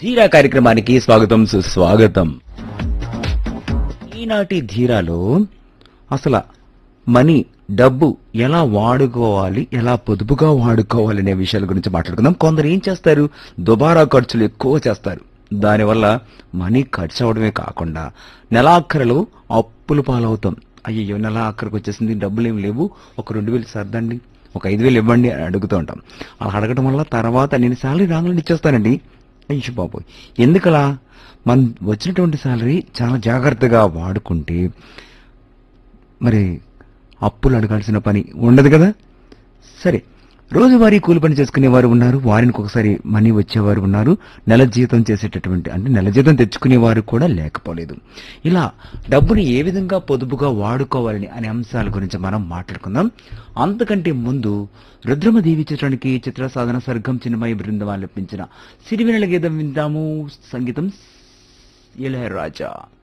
ధీరా కార్యక్రమానికి స్వాగతం సుస్వాగతం ఈనాటి ధీరాలో అసలు మనీ డబ్బు ఎలా వాడుకోవాలి ఎలా పొదుపుగా వాడుకోవాలి అనే విషయాల గురించి మాట్లాడుకుందాం కొందరు ఏం చేస్తారు దుబారా ఖర్చులు ఎక్కువ చేస్తారు దానివల్ల మనీ ఖర్చు అవడమే కాకుండా నెలాఖరులో అప్పులు పాలవుతాం అయ్యో నెల ఆఖరికి వచ్చేసింది డబ్బులు ఏం లేవు ఒక రెండు వేలు సర్దండి ఒక ఐదు వేలు ఇవ్వండి అని అడుగుతూ ఉంటాం అలా అడగటం వల్ల తర్వాత నేను శాలరీ రాగానే ఇచ్చేస్తానండి అయ్యో బాబోయ్ ఎందుకలా మనం వచ్చినటువంటి శాలరీ చాలా జాగ్రత్తగా వాడుకుంటే మరి అప్పులు అడగాల్సిన పని ఉండదు కదా సరే రోజువారీ కూలి పని చేసుకునేవారు ఉన్నారు వారానికి ఒకసారి మనీ వచ్చేవారు ఉన్నారు నెల జీతం చేసేటటువంటి అంటే నెల జీతం తెచ్చుకునేవారు కూడా లేకపోలేదు ఇలా డబ్బుని ఏ విధంగా పొదుపుగా వాడుకోవాలని అనే అంశాల గురించి మనం మాట్లాడుకుందాం అంతకంటే ముందు రుద్రమదేవి చిత్రానికి చిత్ర సాధన సర్గం చిన్నమయ బృందం ఆలపించిన సిరివెనల గీతం విందాము సంగీతం ఇళయరాజా